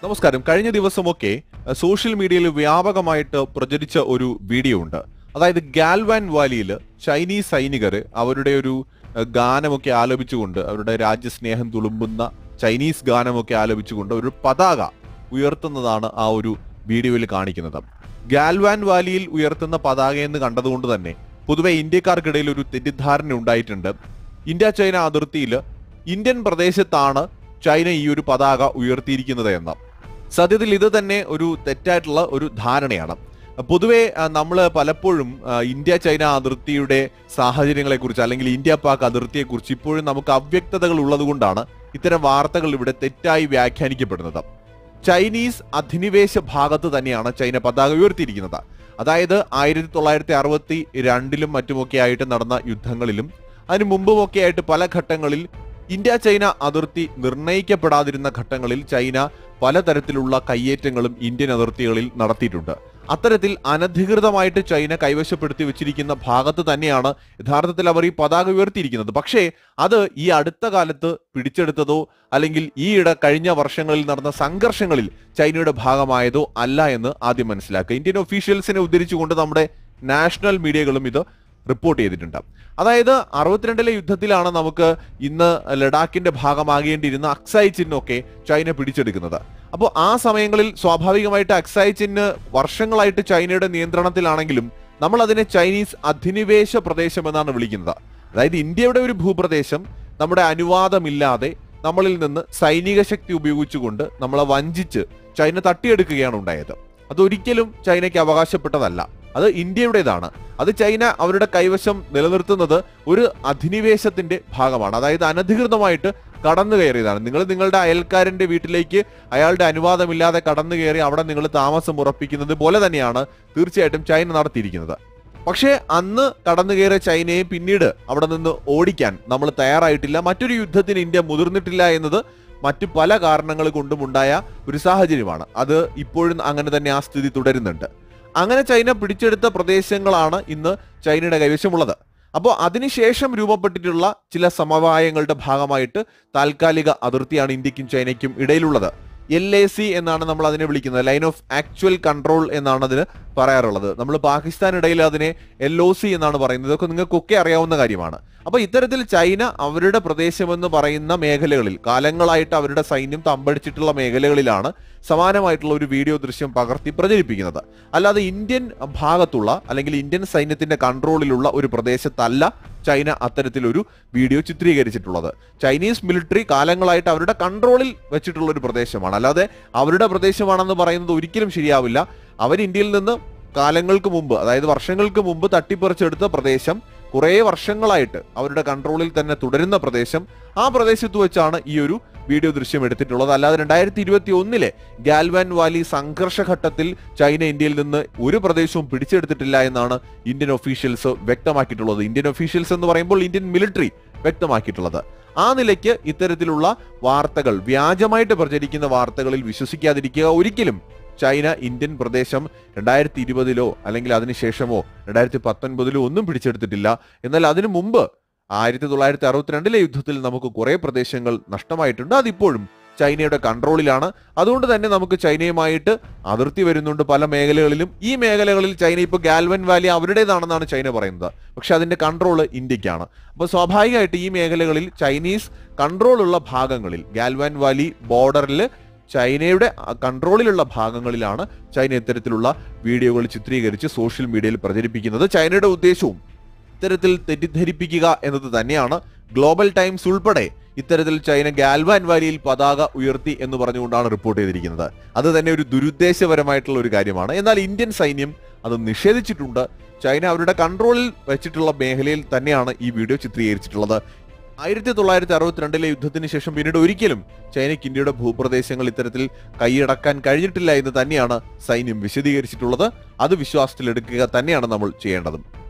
നമസ്കാരം കഴിഞ്ഞ ദിവസമൊക്കെ അഹ്, സോഷ്യൽ മീഡിയയിൽ വ്യാപകമായിട്ട് പ്രചരിച്ച ഒരു വീഡിയോ ഉണ്ട് അതായത് ഗാൽവാൻ വാലിയിൽ ചൈനീസ് സൈനികർ അവരുടെ ഒരു അഹ്, ഗാനമൊക്കെ ആലപിച്ചുകൊണ്ട് അവരുടെ രാജ്യസ്നേഹം തുളുമ്പുന്ന ചൈനീസ് ഗാനമൊക്കെ ആലപിച്ചുകൊണ്ട് ഒരു പതാക ഉയർത്തുന്നതാണ് ആ ഒരു വീഡിയോയിൽ കാണിക്കുന്നത് ഗാൽവാൻ വാലിയിൽ ഉയർത്തുന്ന പതാക എന്ന് കണ്ടതുകൊണ്ട് തന്നെ പൊതുവെ ഇന്ത്യക്കാർക്കിടയിൽ ഒരു തെറ്റിദ്ധാരണ ഉണ്ടായിട്ടുണ്ട് ഇന്ത്യ ചൈന അതിർത്തിയിൽ ഇന്ത്യൻ പ്രദേശത്താണ് ചൈന ഈ ഒരു പതാക ഉയർത്തിയിരിക്കുന്നത് എന്ന് സത്യത്തിൽ ഇത് തന്നെ ഒരു തെറ്റായിട്ടുള്ള ഒരു ധാരണയാണ് പൊതുവെ നമ്മൾ പലപ്പോഴും ആ, ഇന്ത്യ ചൈന അതിർത്തിയുടെ സാഹചര്യങ്ങളെക്കുറിച്ച് അല്ലെങ്കിൽ ഇന്ത്യ പാക് അതിർത്തിയെക്കുറിച്ച് ഇപ്പോഴും നമുക്ക് അവ്യക്തതകൾ ഉള്ളതുകൊണ്ടാണ് ഇത്തരം വാർത്തകൾ ഇവിടെ തെറ്റായി വ്യാഖ്യാനിക്കപ്പെടുന്നത് ചൈനീസ് അധിനിവേശ ഭാഗത്ത് തന്നെയാണ് ചൈന പതാക ഉയർത്തിയിരിക്കുന്നത് അതായത് ആയിരത്തി തൊള്ളായിരത്തി അറുപത്തി രണ്ടിലും മറ്റുമൊക്കെ ആയിട്ട് നടന്ന യുദ്ധങ്ങളിലും അതിനു മുമ്പുമൊക്കെ ആയിട്ട് പല ഘട്ടങ്ങളിൽ ഇന്ത്യ ചൈന അതിർത്തി നിർണയിക്കപ്പെടാതിരുന്ന ഘട്ടങ്ങളിൽ ചൈന പലതരത്തിലുള്ള കയ്യേറ്റങ്ങളും ഇന്ത്യൻ അതിർത്തികളിൽ നടത്തിയിട്ടുണ്ട് അത്തരത്തിൽ അനധികൃതമായിട്ട് ചൈന കൈവശപ്പെടുത്തി വെച്ചിരിക്കുന്ന ഭാഗത്ത് തന്നെയാണ് യഥാർത്ഥത്തിൽ അവർ ഈ പതാക ഉയർത്തിയിരിക്കുന്നത് പക്ഷേ അത് ഈ അടുത്ത കാലത്ത് പിടിച്ചെടുത്തതോ അല്ലെങ്കിൽ ഈയിടെ കഴിഞ്ഞ വർഷങ്ങളിൽ നടന്ന സംഘർഷങ്ങളിൽ ചൈനയുടെ ഭാഗമായതോ അല്ല എന്ന് ആദ്യം മനസ്സിലാക്കുക ഇന്ത്യൻ ഒഫീഷ്യൽസിനെ ഉദ്ധരിച്ചുകൊണ്ട് നമ്മുടെ നാഷണൽ മീഡിയകളും ഇത് റിപ്പോർട്ട് ചെയ്തിട്ടുണ്ട് അതായത് അറുപത്തിരണ്ടിലെ യുദ്ധത്തിലാണ് നമുക്ക് ഇന്ന് ലഡാക്കിന്റെ ഭാഗമാകേണ്ടിയിരുന്ന അക്സായി ചിഹ്നമൊക്കെ ചൈന പിടിച്ചെടുക്കുന്നത് അപ്പോൾ ആ സമയങ്ങളിൽ സ്വാഭാവികമായിട്ട് അക്സായി ചിഹ്ന് വർഷങ്ങളായിട്ട് ചൈനയുടെ നിയന്ത്രണത്തിലാണെങ്കിലും നമ്മൾ അതിനെ ചൈനീസ് അധിനിവേശ പ്രദേശം എന്നാണ് വിളിക്കുന്നത് അതായത് ഇന്ത്യയുടെ ഒരു ഭൂപ്രദേശം നമ്മുടെ അനുവാദമില്ലാതെ നമ്മളിൽ നിന്ന് സൈനിക ശക്തി ഉപയോഗിച്ചുകൊണ്ട് നമ്മളെ വഞ്ചിച്ച് ചൈന തട്ടിയെടുക്കുകയാണ് ഉണ്ടായത് അതൊരിക്കലും ചൈനയ്ക്ക് അവകാശപ്പെട്ടതല്ല അത് ഇന്ത്യയുടേതാണ് അത് ചൈന അവരുടെ കൈവശം നിലനിർത്തുന്നത് ഒരു അധിനിവേശത്തിന്റെ ഭാഗമാണ് അതായത് അനധികൃതമായിട്ട് കടന്നു കയറിയതാണ് നിങ്ങൾ നിങ്ങളുടെ അയൽക്കാരന്റെ വീട്ടിലേക്ക് അയാളുടെ അനുവാദമില്ലാതെ കടന്നു കയറി അവിടെ നിങ്ങൾ താമസം ഉറപ്പിക്കുന്നത് പോലെ തന്നെയാണ് തീർച്ചയായിട്ടും ചൈന നടത്തിയിരിക്കുന്നത് പക്ഷേ അന്ന് കടന്നു കയറിയ ചൈനയെ പിന്നീട് അവിടെ നിന്ന് ഓടിക്കാൻ നമ്മൾ തയ്യാറായിട്ടില്ല മറ്റൊരു യുദ്ധത്തിന് ഇന്ത്യ മുതിർന്നിട്ടില്ല എന്നത് മറ്റു പല കാരണങ്ങൾ കൊണ്ടുമുണ്ടായ ഒരു സാഹചര്യമാണ് അത് ഇപ്പോഴും അങ്ങനെ തന്നെ ആ സ്ഥിതി തുടരുന്നുണ്ട് അങ്ങനെ ചൈന പിടിച്ചെടുത്ത പ്രദേശങ്ങളാണ് ഇന്ന് ചൈനയുടെ കൈവശമുള്ളത് അപ്പോൾ അതിനുശേഷം രൂപപ്പെട്ടിട്ടുള്ള ചില സമവായങ്ങളുടെ ഭാഗമായിട്ട് താൽക്കാലിക അതിർത്തിയാണ് ഇന്ത്യക്കും ചൈനയ്ക്കും ഇടയിലുള്ളത് എൽ എ സി എന്നാണ് നമ്മൾ അതിനെ വിളിക്കുന്നത് ലൈൻ ഓഫ് ആക്ച്വൽ കൺട്രോൾ എന്നാണ് അതിന് പറയാറുള്ളത് നമ്മൾ പാകിസ്ഥാനിടയിൽ അതിനെ എൽ ഒ സി എന്നാണ് പറയുന്നത് ഇതൊക്കെ നിങ്ങൾക്കൊക്കെ അറിയാവുന്ന കാര്യമാണ് അപ്പൊ ഇത്തരത്തിൽ ചൈന അവരുടെ പ്രദേശമെന്ന് പറയുന്ന മേഖലകളിൽ കാലങ്ങളായിട്ട് അവരുടെ സൈന്യം തമ്പടിച്ചിട്ടുള്ള മേഖലകളിലാണ് സമാനമായിട്ടുള്ള ഒരു വീഡിയോ ദൃശ്യം പകർത്തി പ്രചരിപ്പിക്കുന്നത് അല്ലാതെ ഇന്ത്യൻ ഭാഗത്തുള്ള അല്ലെങ്കിൽ ഇന്ത്യൻ സൈന്യത്തിന്റെ കൺട്രോളിലുള്ള ഒരു പ്രദേശത്തല്ല ചൈന അത്തരത്തിലൊരു വീഡിയോ ചിത്രീകരിച്ചിട്ടുള്ളത് ചൈനീസ് മിലിറ്ററി കാലങ്ങളായിട്ട് അവരുടെ കൺട്രോളിൽ വെച്ചിട്ടുള്ള ഒരു പ്രദേശമാണ് അല്ലാതെ അവരുടെ പ്രദേശമാണെന്ന് പറയുന്നത് ഒരിക്കലും ശരിയാവില്ല അവർ ഇന്ത്യയിൽ നിന്ന് കാലങ്ങൾക്ക് മുമ്പ് അതായത് വർഷങ്ങൾക്ക് മുമ്പ് തട്ടിപ്പറിച്ചെടുത്ത പ്രദേശം കുറേ വർഷങ്ങളായിട്ട് അവരുടെ കൺട്രോളിൽ തന്നെ തുടരുന്ന പ്രദേശം ആ പ്രദേശത്ത് വെച്ചാണ് ഈ ഒരു വീഡിയോ ദൃശ്യം എടുത്തിട്ടുള്ളത് അല്ലാതെ രണ്ടായിരത്തി ഇരുപത്തി ഒന്നിലെ ഗാൽവാൻ വാലി സംഘർഷ ഘട്ടത്തിൽ ചൈന ഇന്ത്യയിൽ നിന്ന് ഒരു പ്രദേശവും പിടിച്ചെടുത്തിട്ടില്ല എന്നാണ് ഇന്ത്യൻ ഒഫീഷ്യൽസ് വ്യക്തമാക്കിയിട്ടുള്ളത് ഇന്ത്യൻ ഒഫീഷ്യൽസ് എന്ന് പറയുമ്പോൾ ഇന്ത്യൻ മിലിറ്ററി വ്യക്തമാക്കിയിട്ടുള്ളത് ആ നിലയ്ക്ക് ഇത്തരത്തിലുള്ള വാർത്തകൾ വ്യാജമായിട്ട് പ്രചരിക്കുന്ന വാർത്തകളിൽ വിശ്വസിക്കാതിരിക്കുക ഒരിക്കലും ചൈന ഇന്ത്യൻ പ്രദേശം രണ്ടായിരത്തി ഇരുപതിലോ അല്ലെങ്കിൽ അതിനുശേഷമോ രണ്ടായിരത്തി പത്തൊൻപതിലോ ഒന്നും പിടിച്ചെടുത്തിട്ടില്ല എന്നാൽ അതിനു മുമ്പ് ആയിരത്തി തൊള്ളായിരത്തി അറുപത്തിരണ്ടിലെ യുദ്ധത്തിൽ നമുക്ക് കുറെ പ്രദേശങ്ങൾ നഷ്ടമായിട്ടുണ്ട് അതിപ്പോഴും ചൈനയുടെ കൺട്രോളിലാണ് അതുകൊണ്ട് തന്നെ നമുക്ക് ചൈനയുമായിട്ട് അതിർത്തി വരുന്നുണ്ട് പല മേഖലകളിലും ഈ മേഖലകളിൽ ചൈന ഇപ്പോൾ ഗാൽവൻ വാലി അവരുടേതാണെന്നാണ് ചൈന പറയുന്നത് പക്ഷെ അതിന്റെ കൺട്രോൾ ഇന്ത്യക്കാണ് അപ്പോൾ സ്വാഭാവികമായിട്ട് ഈ മേഖലകളിൽ ചൈനീസ് കൺട്രോളുള്ള ഭാഗങ്ങളിൽ ഗാൽവാൻ വാലി ബോർഡറിൽ ചൈനയുടെ കൺട്രോളിലുള്ള ഭാഗങ്ങളിലാണ് ചൈന ഇത്തരത്തിലുള്ള വീഡിയോകൾ ചിത്രീകരിച്ച് സോഷ്യൽ മീഡിയയിൽ പ്രചരിപ്പിക്കുന്നത് ചൈനയുടെ ഉദ്ദേശവും ഇത്തരത്തിൽ തെറ്റിദ്ധരിപ്പിക്കുക എന്നത് തന്നെയാണ് ഗ്ലോബൽ ടൈംസ് ഉൾപ്പെടെ ഇത്തരത്തിൽ ചൈന ഗാൽവാൻ വാലിയിൽ പതാക ഉയർത്തി എന്ന് പറഞ്ഞുകൊണ്ടാണ് റിപ്പോർട്ട് ചെയ്തിരിക്കുന്നത് അത് തന്നെ ഒരു ദുരുദ്ദേശപരമായിട്ടുള്ള ഒരു കാര്യമാണ് എന്നാൽ ഇന്ത്യൻ സൈന്യം അത് നിഷേധിച്ചിട്ടുണ്ട് ചൈന അവരുടെ കൺട്രോളിൽ വെച്ചിട്ടുള്ള മേഖലയിൽ തന്നെയാണ് ഈ വീഡിയോ ചിത്രീകരിച്ചിട്ടുള്ളത് ആയിരത്തി തൊള്ളായിരത്തി അറുപത്തിരണ്ടിലെ യുദ്ധത്തിന് ശേഷം പിന്നീട് ഒരിക്കലും ചൈനയ്ക്ക് ഇന്ത്യയുടെ ഭൂപ്രദേശങ്ങൾ ഇത്തരത്തിൽ കൈയടക്കാൻ കഴിഞ്ഞിട്ടില്ല എന്ന് തന്നെയാണ് സൈന്യം വിശദീകരിച്ചിട്ടുള്ളത് അത് വിശ്വാസത്തിലെടുക്കുക തന്നെയാണ് നമ്മൾ ചെയ്യേണ്ടതും